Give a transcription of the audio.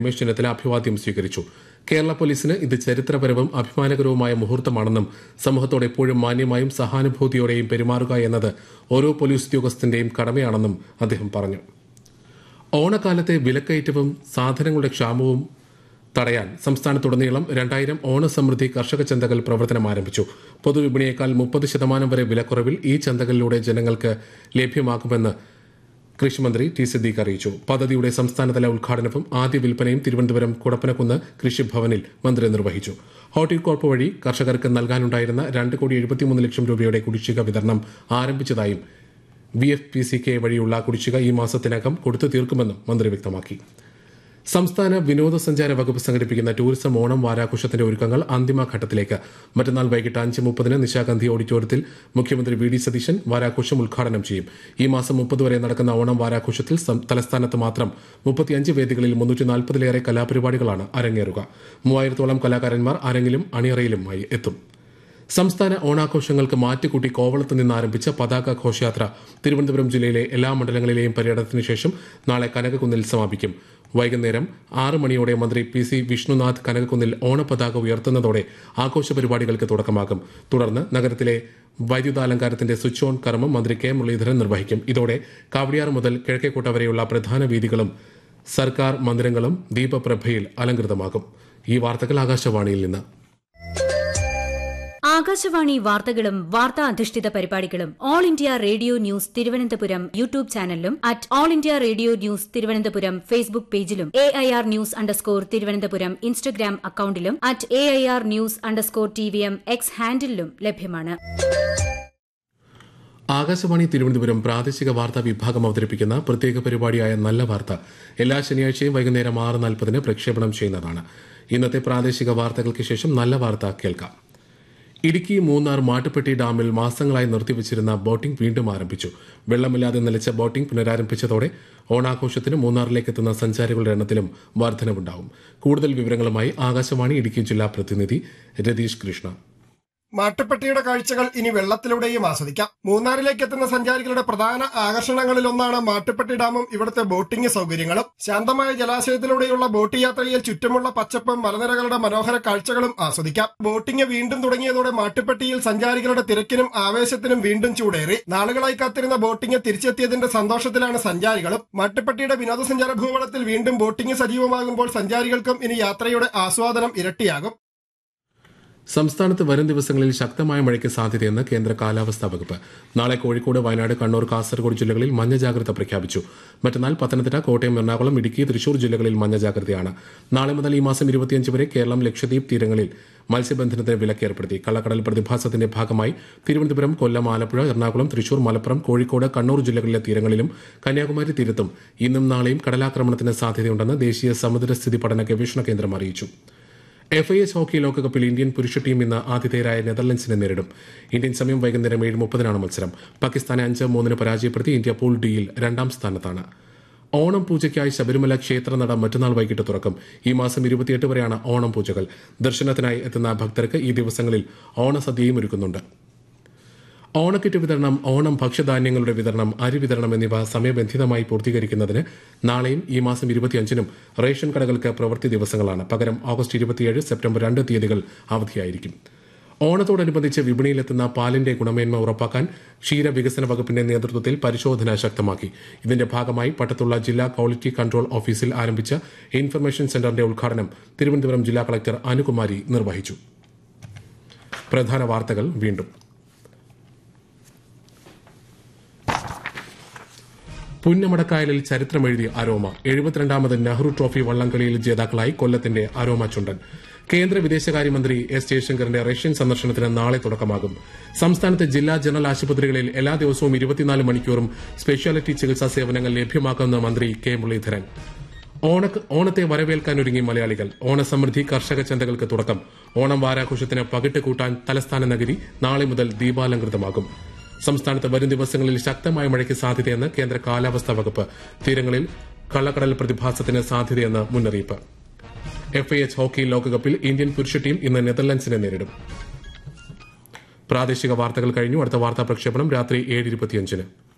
രമേശ് ചെന്നിത്തല അഭിവാദ്യം സ്വീകരിച്ചു കേരള പോലീസിന് ഇത് ചരിത്രപരവും അഭിമാനകരവുമായ മുഹൂർത്തമാണെന്നും സമൂഹത്തോട് എപ്പോഴും മാന്യമായും സഹാനുഭൂതിയോടെയും പെരുമാറുക എന്നത് ഓരോ പോലീസ് ഉദ്യോഗസ്ഥന്റെയും കടമയാണെന്നും അദ്ദേഹം പറഞ്ഞു ഓണക്കാലത്തെ വിലക്കയറ്റവും സാധനങ്ങളുടെ ക്ഷാമവും തടയാൻ സംസ്ഥാനത്തുടനീളം രണ്ടായിരം ഓണസമൃദ്ധി കർഷക ചന്തകൾ പ്രവർത്തനം ആരംഭിച്ചു പൊതുവിപണിയേക്കാൾ മുപ്പത് ശതമാനം വരെ വിലക്കുറവിൽ ഈ ചന്തകളിലൂടെ ജനങ്ങൾക്ക് ലഭ്യമാക്കുമെന്ന് കൃഷിമന്ത്രി ടി സിദ്ദീഖ് അറിയിച്ചു പദ്ധതിയുടെ സംസ്ഥാനതല ഉദ്ഘാടനവും ആദ്യ വിൽപ്പനയും തിരുവനന്തപുരം കുടപ്പനക്കുന്ന് കൃഷിഭവനിൽ മന്ത്രി നിർവഹിച്ചു ഹോർട്ടികോർപ്പ് വഴി കർഷകർക്ക് നൽകാനുണ്ടായിരുന്ന രണ്ട് കോടി എഴുപത്തിമൂന്ന് ലക്ഷം രൂപയുടെ കുടിശ്ശിക വിതരണം ആരംഭിച്ചതായും V F P C K വഴിയുള്ള കുടിശ്ശിക ഈ മാസത്തിനകം കൊടുത്തു തീർക്കുമെന്നും മന്ത്രി വ്യക്തമാക്കി സംസ്ഥാന വിനോദസഞ്ചാര വകുപ്പ് സംഘടിപ്പിക്കുന്ന ടൂറിസം ഓണം വാരാഘോഷത്തിന്റെ ഒരുക്കങ്ങൾ അന്തിമഘട്ടത്തിലേക്ക് മറ്റന്നാൾ വൈകിട്ട് അഞ്ച് മുപ്പതിന് നിശാഗന്ധി ഓഡിറ്റോറിയത്തിൽ മുഖ്യമന്ത്രി വി ഡി സതീശൻ വാരാഘോഷം ഉദ്ഘാടനം ചെയ്യും ഈ മാസം മുപ്പത് വരെ നടക്കുന്ന ഓണം വാരാഘോഷത്തിൽ സം- തലസ്ഥാനത്ത് മാത്രം മുപ്പത്തിയഞ്ച് വേദികളിൽ മുന്നൂറ്റി നാൽപ്പതിലേറെ കലാപരിപാടികളാണ് അരങ്ങേറുക മൂവായിരത്തോളം കലാകാരന്മാർ അരങ്ങിലും അണിയറയിലുമായി എത്തും സംസ്ഥാന ഓണാഘോഷങ്ങൾക്ക് മാറ്റുകൂട്ടി കോവളത്ത് നിന്ന് ആരംഭിച്ച പതാക ഘോഷയാത്ര തിരുവനന്തപുരം ജില്ലയിലെ എല്ലാ മണ്ഡലങ്ങളിലെയും പര്യടനത്തിന് ശേഷം നാളെ കനകക്കുന്നിൽ സമാപിക്കും വൈകുന്നേരം ആറ് മണിയോടെ മന്ത്രി പി സി വിഷ്ണുനാഥ് കനകക്കുന്നിൽ ഓണപതാക ഉയർത്തുന്നതോടെ ആഘോഷ പരിപാടികൾക്ക് തുടക്കമാകും തുടർന്ന് നഗരത്തിലെ വൈദ്യുതാലങ്കാരത്തിന്റെ സ്വിച്ച് ഓൺ കർമ്മം മന്ത്രി കെ മുരളീധരൻ നിർവഹിക്കും ഇതോടെ കാവടിയാർ മുതൽ കിഴക്കേക്കോട്ട വരെയുള്ള പ്രധാന വീതികളും സർക്കാർ മന്ദിരങ്ങളും ദീപപ്രഭയിൽ അലങ്കൃതമാകും ഈ വാർത്തകൾ ആകാശവാണിയിൽ നിന്ന് ആകാശവാണി വാർത്തകളും വാർത്താ അധിഷ്ഠിത പരിപാടികളും All India Radio news Thiruvananthapuram YouTube ചാനലിലും at All India Radio news Thiruvananthapuram Facebook പേജിലും A I R news underscore Thiruvananthapuram Instagram അക്കൌണ്ടിലും at A I R news underscore T V M X ഹാൻഡിലും ലഭ്യമാണ് ആകാശവാണി തിരുവനന്തപുരം പ്രാദേശിക വാർത്താ വിഭാഗം അവതരിപ്പിക്കുന്ന പ്രത്യേക പരിപാടിയായ നല്ല വാർത്ത എല്ലാ ശനിയാഴ്ചയും വൈകുന്നേരം ആറ് നാൽപ്പതിന് പ്രക്ഷേപണം ചെയ്യുന്നതാണ് ഇന്നത്തെ പ്രാദേശിക വാർത്തകൾക്ക് ശേഷം നല്ല വാർത്ത കേൾക്കാം ഇടുക്കി മൂന്നാർ മാട്ടുപ്പെട്ടി ഡാമിൽ മാസങ്ങളായി നിർത്തിവച്ചിരുന്ന ബോട്ടിംഗ് വീണ്ടും ആരംഭിച്ചു വെള്ളമില്ലാതെ നിലച്ച ബോട്ടിംഗ് പുനരാരംഭിച്ചതോടെ ഓണാഘോഷത്തിന് മൂന്നാറിലേക്ക് എത്തുന്ന സഞ്ചാരികളുടെ എണ്ണത്തിലും വർധനവുണ്ടാവും കൂടുതൽ വിവരങ്ങളുമായി ആകാശവാണി ഇടുക്കി ജില്ലാ പ്രതിനിധി രതീഷ് കൃഷ്ണ മാട്ടുപ്പെട്ടിയുടെ കാഴ്ചകൾ ഇനി വെള്ളത്തിലൂടെയും ആസ്വദിക്കാം മൂന്നാറിലേക്ക് എത്തുന്ന സഞ്ചാരികളുടെ പ്രധാന ആകർഷണങ്ങളിലൊന്നാണ് മാട്ടുപ്പെട്ടി ഡാമും ഇവിടുത്തെ ബോട്ടിംഗ് സൗകര്യങ്ങളും ശാന്തമായ ജലാശയത്തിലൂടെയുള്ള ബോട്ട് യാത്രയിൽ ചുറ്റുമുള്ള പച്ചപ്പും മലനിരകളുടെ മനോഹര കാഴ്ചകളും ആസ്വദിക്കാം ബോട്ടിംഗ് വീണ്ടും തുടങ്ങിയതോടെ മാട്ടുപ്പെട്ടിയിൽ സഞ്ചാരികളുടെ തിരക്കിനും ആവേശത്തിനും വീണ്ടും ചൂടേറി നാളുകളായി കാത്തിരുന്ന ബോട്ടിംഗ് തിരിച്ചെത്തിയതിന്റെ സന്തോഷത്തിലാണ് സഞ്ചാരികളും മാട്ടുപ്പെട്ടിയുടെ വിനോദസഞ്ചാര ഭൂപടത്തിൽ വീണ്ടും ബോട്ടിംഗ് സജീവമാകുമ്പോൾ സഞ്ചാരികൾക്കും ഇനി യാത്രയുടെ ആസ്വാദനം ഇരട്ടിയാകും സംസ്ഥാനത്ത് വരും ദിവസങ്ങളിൽ ശക്തമായ മഴയ്ക്ക് സാധ്യതയെന്ന് കേന്ദ്ര കാലാവസ്ഥാ വകുപ്പ് നാളെ കോഴിക്കോട് വയനാട് കണ്ണൂർ കാസർഗോഡ് ജില്ലകളിൽ മഞ്ഞ ജാഗ്രത പ്രഖ്യാപിച്ചു മറ്റന്നാൾ പത്തനംതിട്ട കോട്ടയം എറണാകുളം ഇടുക്കി തൃശൂർ ജില്ലകളിൽ മഞ്ഞ ജാഗ്രതയാണ് നാളെ മുതൽ ഈ മാസം ഇരുപത്തിയഞ്ച് വരെ കേരളം ലക്ഷദ്വീപ് തീരങ്ങളിൽ മത്സ്യബന്ധനത്തിന് വിലക്ക് ഏർപ്പെടുത്തി കള്ളക്കടൽ പ്രതിഭാസത്തിന്റെ ഭാഗമായി തിരുവനന്തപുരം കൊല്ലം ആലപ്പുഴ എറണാകുളം തൃശൂർ മലപ്പുറം കോഴിക്കോട് കണ്ണൂർ ജില്ലകളിലെ തീരങ്ങളിലും കന്യാകുമാരി തീരത്തും ഇന്നും നാളെയും കടലാക്രമണത്തിന് സാധ്യതയുണ്ടെന്ന് ദേശീയ സമുദ്രസ്ഥിതി പഠന ഗവേഷണ കേന്ദ്രം അറിയിച്ചു എഫ് ഐ എച്ച് ഹോക്കി ലോകകപ്പിൽ ഇന്ത്യൻ പുരുഷ ടീം ഇന്ന് ആതിഥേയരായ നെതർലൻഡ്സിനെ നേരിടും ഇന്ത്യൻ സമയം വൈകുന്നേരം ഏഴ് മുപ്പതിനാണ് മത്സരം പാകിസ്ഥാനെ അഞ്ച് മൂന്നിന് പരാജയപ്പെടുത്തി ഇന്ത്യ പൂൾ ഡിയിൽ രണ്ടാം സ്ഥാനത്താണ് ഓണം പൂജയ്ക്കായി ശബരിമല ക്ഷേത്രനട മറ്റന്നാൾ വൈകിട്ട് തുറക്കും ഈ മാസം ഇരുപത്തിയെട്ട് വരെയാണ് ഓണം പൂജകൾ ദർശനത്തിനായി എത്തുന്ന ഭക്തർക്ക് ഈ ദിവസങ്ങളിൽ ഓണസദ്യയും ഒരുക്കുന്നുണ്ട് ഓണക്കിറ്റ് വിതരണം ഓണം ഭക്ഷ്യധാന്യങ്ങളുടെ വിതരണം അരി വിതരണം എന്നിവ സമയബന്ധിതമായി പൂർത്തീകരിക്കുന്നതിന് നാളെയും ഈ മാസം ഇരുപത്തിയഞ്ചിനും റേഷൻ കടകൾക്ക് പ്രവൃത്തി ദിവസങ്ങളാണ് പകരം ഓഗസ്റ്റ് ഇരുപത്തിയേഴ് സെപ്റ്റംബർ രണ്ട് തീയതികൾ അവധിയായിരിക്കും ഓണത്തോടനുബന്ധിച്ച് വിപണിയിലെത്തുന്ന പാലിന്റെ ഗുണമേന്മ ഉറപ്പാക്കാൻ ക്ഷീര വികസന വകുപ്പിന്റെ നേതൃത്വത്തിൽ പരിശോധന ശക്തമാക്കി ഇതിന്റെ ഭാഗമായി പട്ടത്തുള്ള ജില്ലാ ക്വാളിറ്റി കൺട്രോൾ ഓഫീസിൽ ആരംഭിച്ച ഇൻഫർമേഷൻ സെന്ററിന്റെ ഉദ്ഘാടനം തിരുവനന്തപുരം ജില്ലാ കളക്ടർ അനുകുമാരി നിർവഹിച്ചു പ്രധാന വാർത്തകൾ വീണ്ടും പുന്നമടക്കായലിൽ ചരിത്രമെഴുതിയ അരോമ എഴുപത്തിരണ്ടാമത് നെഹ്റു ട്രോഫി വള്ളംകളിയിൽ ജേതാക്കളായി കൊല്ലത്തിന്റെ അരോമ ചുണ്ടൻ കേന്ദ്ര വിദേശകാര്യമന്ത്രി എസ് ജയശങ്കറിന്റെ റഷ്യൻ സന്ദർശനത്തിന് നാളെ തുടക്കമാകും സംസ്ഥാനത്തെ ജില്ലാ ജനറൽ ആശുപത്രികളിൽ എല്ലാ ദിവസവും ഇരുപത്തിനാല് മണിക്കൂറും സ്പെഷ്യാലിറ്റി ചികിത്സാ സേവനങ്ങൾ ലഭ്യമാക്കുമെന്ന് മന്ത്രി കെ മുരളീധരൻ ഓണ ഓണത്തെ വരവേൽക്കാനൊരുങ്ങി മലയാളികൾ ഓണസമൃദ്ധി കർഷക ചന്തകൾക്ക് തുടക്കം ഓണം വാരാഘോഷത്തിന് പകിട്ട് കൂട്ടാൻ തലസ്ഥാന നഗരി നാളെ മുതൽ ദീപാലങ്കൃതമാകും സംസ്ഥാനത്ത് വരും ദിവസങ്ങളിൽ ശക്തമായ മഴയ്ക്ക് സാധ്യതയെന്ന് കേന്ദ്ര കാലാവസ്ഥാ വകുപ്പ് തീരങ്ങളിൽ കള്ളക്കടൽ പ്രതിഭാസത്തിന് സാധ്യതയെന്ന് മുന്നറിയിപ്പ് എഫ് ഐ എച്ച് ഹോക്കി ലോകകപ്പിൽ ഇന്ത്യൻ പുരുഷ ടീം ഇന്ന് നെതർലൻഡ്സിനെ നേരിടും പ്രാദേശിക വാർത്തകൾ കഴിഞ്ഞു അടുത്ത വാർത്താ പ്രക്ഷേപണം രാത്രി ഏഴ് ഇരുപത്തിയഞ്ചിന്